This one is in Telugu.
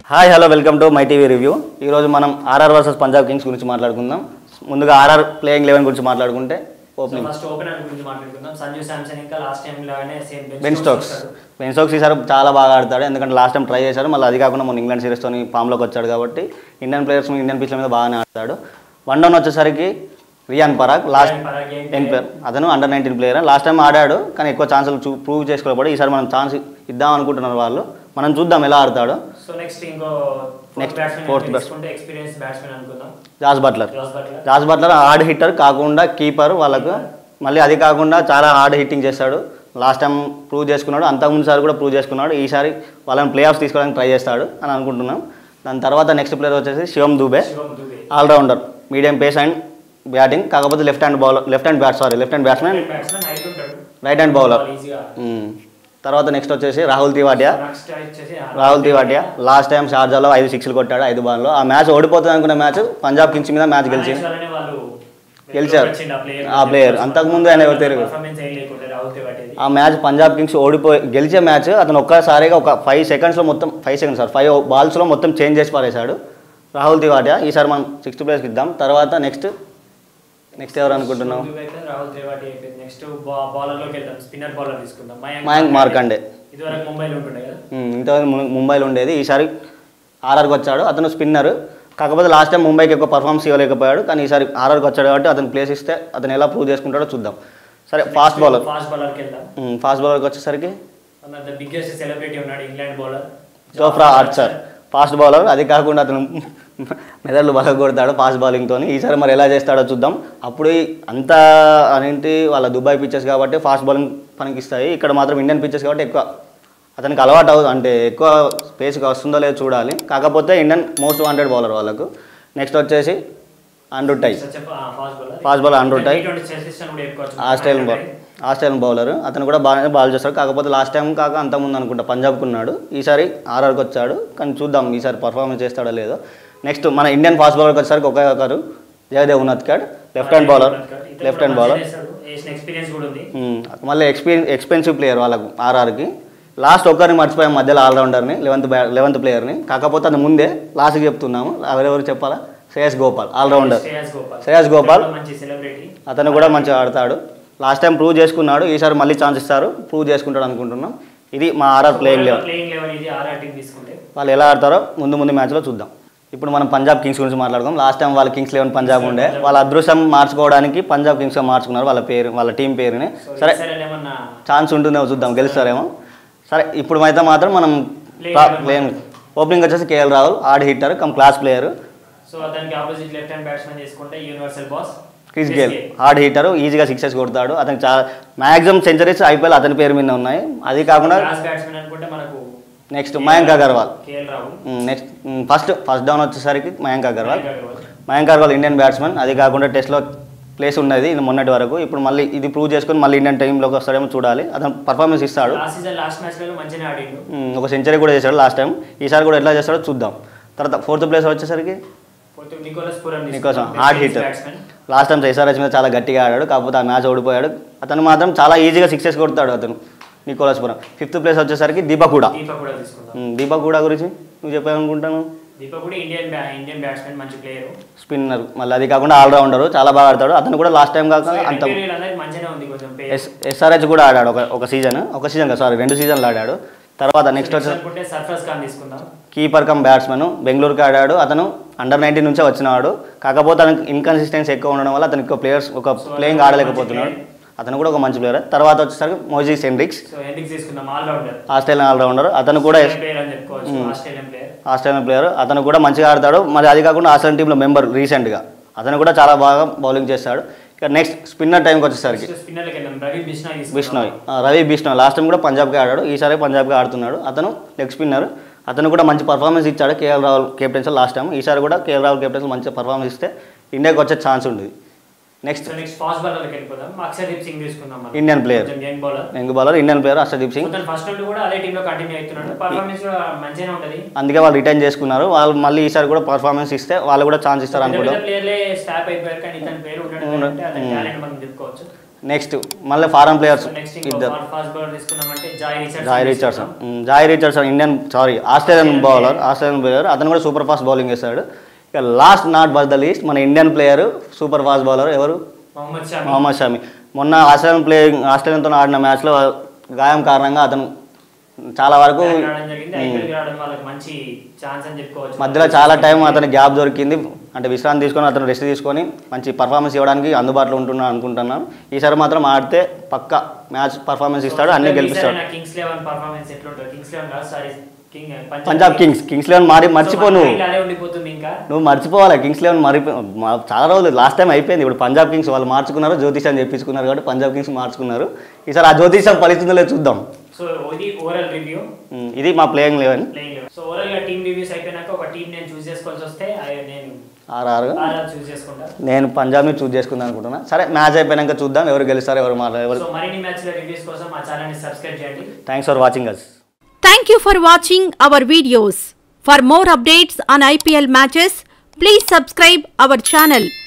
Hi hello welcome to my TV review ఈరోజు మనం ఆర్ఆర్ వర్సెస్ పంజాబ్ కింగ్స్ గురించి మాట్లాడుకుందాం ముందుగా ఆర్ఆర్ ప్లేయింగ్ లెవెన్ గురించి మాట్లాడుకుంటే ఓపెనింగ్ ఫస్ట్ ఓపెనర్ గురించి మాట్లాడుకుందాం సంజు శాంసన్ ఇంకా లాస్ట్ టైం లాగానే same Ben Stokes Ben Stokes ఈసారి చాలా బాగా ఆడతాడు ఎందుకంటే లాస్ట్ టైం ట్రై చేశాడు మళ్ళీ అది కాకుండా మొన్న ఇంగ్లాండ్ సిరీస్తో ఫామ్లోకి వచ్చాడు కాబట్టి ఇండియన్ ప్లేయర్స్ ఇండియన్ పిచ్ల మీద బాగానే ఆడతాడు వన్ డౌన్ వచ్చేసరికి Riyan Parag last young player అతను under nineteen player last time ఆడాడు కానీ ఎక్కువ ఛాన్సులు చూ ప్రూవ్ చేసుకోలేకపోతే ఈసారి మనం ఛాన్స్ ఇద్దాం అనుకుంటున్నారు వాళ్ళు మనం చూద్దాం ఎలా ఆడతాడు సో నెక్స్ట్ ఇంకో Next, బ్యాట్స్మెన్ fourth తీసుకుంటే ఎక్స్పీరియన్స్ బ్యాట్స్మెన్ అనుకుందాం Jos Buttler Jos Buttler Jos Buttler hard hitter కాకుండా కీపర్ వాళ్ళకు మళ్ళీ అది కాకుండా చాలా హార్డ్ హిట్టింగ్ చేస్తాడు లాస్ట్ టైం ప్రూవ్ చేసుకున్నాడు అంతకుముందు సారి కూడా ప్రూవ్ చేసుకున్నాడు ఈసారి వాళ్ళని ప్లే ఆఫ్స్ తీసుకోవడానికి ట్రై చేస్తాడు అని అనుకుంటున్నాం దాని తర్వాత నెక్స్ట్ ప్లేయర్ వచ్చేసి Shivam Dube Shivam Dube allrounder medium pace and batting కాకపోతే left hand bowler left hand bat sorry left hand batsmen batsmen height ఉంటాడు రైట్ హ్యాండ్ బౌలర్ ఈజీగా తర్వాత నెక్స్ట్ వచ్చేసి రాహుల్ తివాటియా నెక్స్ట్ వచ్చేసి రాహుల్ తివాటియా లాస్ట్ టైం షార్జాలో ఐదు సిక్స్లు కొట్టాడు ఐదు బాల్లో ఆ మ్యాచ్ ఓడిపోతుంది అనుకున్న మ్యాచ్ పంజాబ్ కింగ్స్ మీద మ్యాచ్ గెలిచింది వల్లనే వాళ్ళు గెలిచారు. వచ్చిండు ఆ player. ఆ player. అంతకుముందు ఆయన ఎవరు తెలియదు. Performance ఏం లేకుండే రాహుల్ తేవాటిది. ఆ మ్యాచ్ పంజాబ్ కింగ్స్ ఓడిపోయి గెలిచే మ్యాచ్ అతను ఒక్కసారిగా ఒక ఫైవ్ సెకండ్స్లో మొత్తం ఫైవ్ సెకండ్స్ సార్ ఫైవ్ బాల్స్లో మొత్తం చేంజ్ చేసి పారేశాడు రాహుల్ తివాటియా ఈసారి మనం సిక్స్త్ ప్లేస్కి ఇద్దాం తర్వాత నెక్స్ట్ నెక్స్ట్ ఎవరు అనుకుంటున్నాం శివం దుబే అయితే రాహుల్ తేవాటి అయిపోయింది నెక్స్ట్ బౌలర్ లోకి వెళ్దాం స్పిన్నర్ బౌలర్ తీసుకుందాం మయాంక్ మార్కండే ఇదివరకు ముంబైలో ఉంటుండే కదా ఉమ్, ఇంతకుముందు ము- ముంబైలో ఉండేది ఈసారి ఆర్ఆర్కి వచ్చాడు అతను స్పిన్నర్ కాకపోతే లాస్ట్ టైం ముంబైకి ఎక్కువ పర్ఫార్మెన్స్ ఇవ్వలేకపోయాడు కానీ ఈసారి ఆర్ఆర్కి వచ్చాడు కాబట్టి అతను ప్లేస్ ఇస్తే అతను ఎలా ప్రూవ్ చేసుకుంటాడో చూద్దాం సరే ఫాస్ట్ బౌలర్ ఫాస్ట్ బౌలర్కి వెళ్దాం ఫాస్ట్ బౌలర్కి వచ్చేసరికి one of the biggest celebrity ఉన్నాడు England bowler Jofra Archer fast bowler అది కాకుండా అతను మెదళ్ళు బాగా కొడతాడు ఫాస్ట్ బౌలింగ్తో ఈసారి మరి ఎలా చేస్తాడో చూద్దాం అప్పుడు ఈ అంత అనేంటి వాళ్ళ దుబాయ్ పిచ్చెస్ కాబట్టి ఫాస్ట్ బౌలింగ్ పనికిస్తాయి ఇక్కడ మాత్రం ఇండియన్ పిచ్చెస్ కాబట్టి ఎక్కువ అతనికి అలవాటు అవుతుంది అంటే ఎక్కువ స్పేస్కి వస్తుందో లేదో చూడాలి కాకపోతే ఇండియన్ మోస్ట్ వాంటెడ్ బౌలర్ వాళ్ళకు నెక్స్ట్ వచ్చేసి Andrew Tye fast bowler Fast bowler Andrew Tye. కూడా చెప్పుకోవచ్చు ఆస్ట్రేలియన్ బౌలర్ ఆస్ట్రేలియన్ బౌలర్ అతను కూడా బాగానే బాల్ చేస్తాడు కాకపోతే లాస్ట్ టైం కాక అంతకుముందు అనుకుంటా పంజాబ్కి ఉన్నాడు ఈసారి ఆర్ఆర్కి వచ్చాడు కానీ చూద్దాం ఈసారి పర్ఫార్మెన్స్ చేస్తాడో లేదో నెక్స్ట్ మన ఇండియన్ ఫాస్ట్ బౌలర్కి వచ్చేసరికి ఒకే ఒకరు Jaydev Unadkat left hand bowler left hand bowler experience కూడా ఉంది మళ్ళీ ఎక్స్పీరియన్స్ ఎక్స్పెన్సివ్ ప్లేయర్ వాళ్ళకు ఆర్ఆర్కి లాస్ట్ ఒక్కరిని మర్చిపోయాం మధ్యలో ఆల్రౌండర్ని లెవెంత్ బ్యా లెవెంత్ ప్లేయర్ని కాకపోతే అది ముందే లాస్ట్కి చెప్తున్నాము ఎవరెవరు చెప్పాలా శ్రేయస్ గోపాల్ ఆల్రౌండర్ శ్రేయస్ గోపాల్ శ్రేయస్ గోపాల్. అతను మంచి సెలబ్రిటీ అతను కూడా మంచిగా ఆడతాడు లాస్ట్ టైం ప్రూవ్ చేసుకున్నాడు ఈసారి మళ్ళీ ఛాన్స్ ఇస్తారు ప్రూవ్ చేసుకుంటాడు అనుకుంటున్నాం ఇది మా RR playing level playing level ఇది ఆర్ఆర్ టీం తీసుకుంటే వాళ్ళు ఎలా ఆడతారో ముందు ముందు మ్యాచ్లో చూద్దాం ఇప్పుడు మనం పంజాబ్ కింగ్స్ గురించి మాట్లాడుదాం లాస్ట్ టైం వాళ్ళ కింగ్స్ లెవెన్ పంజాబ్ ఉండే వాళ్ళ అదృష్టం మార్చుకోవడానికి పంజాబ్ కింగ్స్గా మార్చుకున్నారు వాళ్ళ పేరు వాళ్ళ టీం పేరుని సో సరే ఈసారి ఏమన్నా ఛాన్స్ ఉంటుందేమో చూద్దాం గెలుస్తారేమో సరే ఇప్పుడు అయితే మాత్రం మనం Play ప్లేన్ ఓపెనింగ్ వచ్చేసి KL Rahul hard hitter come class player so దానికి ఆపోజిట్ లెఫ్ట్ హ్యాండ్ బ్యాట్స్మెన్ చేసుకుంటే universal boss Chris Gayle hard hitter ఈజీగా సిక్సెస్ కొడతాడు అతనికి చాలా మ్యాక్సిమం సెంచరీస్ ఐపీఎల్ అతని పేరు మీద ఉన్నాయి అది కాకుండా క్లాస్ బ్యాట్స్మెన్ అనుకుంటే మనకు next Mayank Agarwal KL Rahul next first first down వచ్చేసరికి మయాంక్ అగర్వాల్ మయాంక్ అగర్వాల్. మయాంక్ అగర్వాల్ ఇండియన్ బ్యాట్స్మెన్ అది కాకుండా టెస్ట్లో ప్లేస్ ఉన్నది ఇది మొన్నటి వరకు ఇప్పుడు మళ్ళీ ఇది ప్రూవ్ చేసుకొని మళ్ళీ ఇండియన్ టీంలోకి వస్తాడేమో చూడాలి అతను పర్ఫార్మెన్స్ ఇస్తాడు లాస్ట్ సీజన్ లాస్ట్ మ్యాచ్ లో మంచిగా ఆడిండు ఉమ్, ఒక సెంచరీ కూడా చేశాడు లాస్ట్ టైం ఈసారి కూడా ఎట్లా చేస్తాడో చూద్దాం తర్వాత ఫోర్త్ ప్లేస్ వచ్చేసరికి పోతే నికోలస్ పురం నీకోసం hard hitter batsmen last time SRH మీద చాలా గట్టిగా ఆడాడు కాకపోతే ఆ మ్యాచ్ ఓడిపోయాడు అతను మాత్రం చాలా ఈజీగా సిక్సెస్ కొడతాడు అతను నికోలస్పురం ఫిఫ్త్ ప్లేస్ వచ్చేసరికి దీపక్ కూడా దీపక్ కూడా తీసుకుందాం ఉమ్, దీపక్ కూడా గురించి నువ్వు చెప్పాలనుకుంటాను దీపక్ కూడా ఇండియన్ బ్యా- ఇండియన్ బ్యాట్స్మెన్ మంచి ప్లేయర్ స్పిన్నర్ మళ్ళీ అది కాకుండా ఆల్రౌండర్ చాలా బాగా ఆడతాడు అతను కూడా లాస్ట్ టైం కాక అంత అనేది మంచిగా ఉంది కొంచెం పేరు ఎస్ ఎస్ఆర్హెచ్ కూడా ఆడాడు ఒక ఒక సీజన్ ఒక సీజన్ సారీ రెండు సీజన్లు ఆడాడు తర్వాత నెక్స్ట్ వచ్చి అనుకుంటే సర్ఫరాజ్ ఖాన్ తీసుకుందాం కీపర్ కమ్ బ్యాట్స్మెన్ బెంగళూరుకి ఆడాడు అతను అండర్ నైన్టీన్ నుంచే వచ్చినాడు కాకపోతే అతనికి ఇన్కన్సిస్టెన్సీ ఎక్కువ ఉండడం వల్ల అతనికి ప్లేయర్స్ ఒక ప్లేయింగ్ ఆడలేకపోతున్నాడు అతను కూడా ఒక మంచి ప్లేయర్ తర్వాత వచ్చేసరికి మోజీస్ హెన్రిక్స్ సో ఎందుకు తీసుకుందాం ఆల్రౌండర్ ఆస్ట్రేలియన్ ఆల్రౌండర్ అతను కూడా ప్లేయర్ అని చెప్పుకోవచ్చు ఆస్ట్రేలియన్ ప్లేయర్ ఆస్ట్రేలియన్ ప్లేయర్ అతను కూడా మంచిగా ఆడతాడు మరి అది కాకుండా ఆస్ట్రేలియన్ టీంలో మెంబర్ రీసెంట్గా అతను కూడా చాలా బాగా బౌలింగ్ చేస్తాడు ఇక నెక్స్ట్ స్పిన్నర్ టైంకి వచ్చేసరికి స్పిన్నర్కి వెళ్దాం రవి బిష్నా తీసుకుందాం బిష్నోయ్ ఆ, రవి బిష్నోయ్ లాస్ట్ టైం కూడా పంజాబ్కి ఆడాడు ఈసారి పంజాబ్కి ఆడుతున్నాడు అతను లెగ్ స్పిన్నర్ అతను కూడా మంచి పర్ఫార్మెన్స్ ఇచ్చాడు KL Rahul captaincy last time ఈసారి కూడా కేఎల్ రాహుల్ కెప్టెన్సీ మంచి పర్ఫార్మెన్స్ ఇస్తే ఇండియాకి వచ్చే ఛాన్స్ ఉంటుంది నెక్స్ట్ సో నెక్స్ట్ ఫాస్ట్ బౌలర్కి వెళ్ళిపోదాం అక్షర్దీప్ సింగ్ తీసుకుందాం మనం ఇండియన్ ప్లేయర్ కొంచెం young bowler young bowler Indian player Arshdeep Singh తను ఫస్ట్ నుండి కూడా అదే టీంలో కంటిన్యూ అవుతున్నాడు పర్ఫార్మెన్స్ కూడా మంచిగానే ఉంటది అందుకే వాళ్ళు రిటైన్ చేసుకున్నారు వాళ్ళు మళ్ళీ ఈసారి కూడా పర్ఫార్మెన్స్ ఇస్తే వాళ్ళు కూడా ఛాన్స్ ఇస్తారు పెద్ద అనుకుంటాం పెద్ద ప్లేయర్లే స్టాప్ అయిపోయారు కానీ ఇతని పేరు ఉండడం అంటే అతని టాలెంట్ మనం చెప్పుకోవచ్చు నెక్స్ట్ మళ్ళీ ఫారెన్ ప్లేయర్స్ నెక్స్ట్ ఇంకో ఇద్దరు ఫాస్ట్ బౌలర్ తీసుకున్నామంటే Jhye Richardson Jhye Richardson um, Jhye Richardson Indian sorry Australian bowler Australian player అతను కూడా సూపర్ ఫాస్ట్ బౌలింగ్ వేస్తాడు ఇక last not but the least మన Indian player super fast bowler ఎవరు మొహమ్మద్ షామి మొహమ్మద్ షమి మొన్న ఆస్ట్రేలియన్ ప్లే ఆస్ట్రేలియన్తో ఆడిన మ్యాచ్లో గాయం కారణంగా అతను చాలా వరకు బ్యాక్ రావడం జరిగింది ఐపీఎల్ రావడం వాళ్ళకి మంచి ఛాన్స్ అని చెప్పుకోవచ్చు మధ్యలో చాలా టైం అతని గ్యాప్ దొరికింది అంటే విశ్రాంతి తీసుకొని అతను రెస్ట్ తీసుకొని మంచి పర్ఫార్మెన్స్ ఇవ్వడానికి అందుబాటులో ఉంటున్నాను అనుకుంటున్నాను ఈసారి మాత్రం ఆడితే పక్క మ్యాచ్ పర్ఫార్మెన్స్ ఇస్తాడు అన్ని గెలిపిస్తాడు కింగ్స్ లెవెన్ పర్ఫార్మెన్స్ ఎట్లుంటుంది కింగ్స్ లెవెన్ కాదు sorry king Punjab Kings Kings eleven మారి మర్చిపో నువ్వు అదే ఉండిపోతుంది ఇంకా నువ్వు మర్చిపోవాలి కింగ్స్ లెవెన్ మరిపో మా- చాలా రోజులు లాస్ట్ టైం అయిపోయింది ఇప్పుడు పంజాబ్ కింగ్స్ వాళ్ళు మార్చుకున్నారు జ్యోతిష్ అని చెప్పించుకున్నారు కాబట్టి పంజాబ్ కింగ్స్ మార్చుకున్నారు ఈసారి ఆ జ్యోతిషం ఫలిస్తుందో లేదో చూద్దాం సో ఇది ఓవరాల్ రివ్యూ ఉమ్, ఇది మా playing eleven playing eleven so overall గా టీమ్ రివ్యూస్ అయిపోయినాక ఒక టీం నేను చూస్ చేసుకోవాల్సి వస్తే I- నేను ఆర్ఆర్ ఆర్ఆర్ చూస్ చేసుకుంటా నేను పంజాబ్ని చూస్ చేసుకుందాం అనుకుంటున్నా సరే మ్యాచ్ అయిపోయినాక చూద్దాం ఎవరు గెలుస్తారు ఎవరు మాట్లా ఎవరు సో మరిన్ని మ్యాచ్ లో రివ్యూస్ కోసం మా ఛానల్ ని సబ్స్క్రైబ్ చేయండి thanks for watching us Thank you for watching our videos. For more updates on IPL matches, please subscribe our channel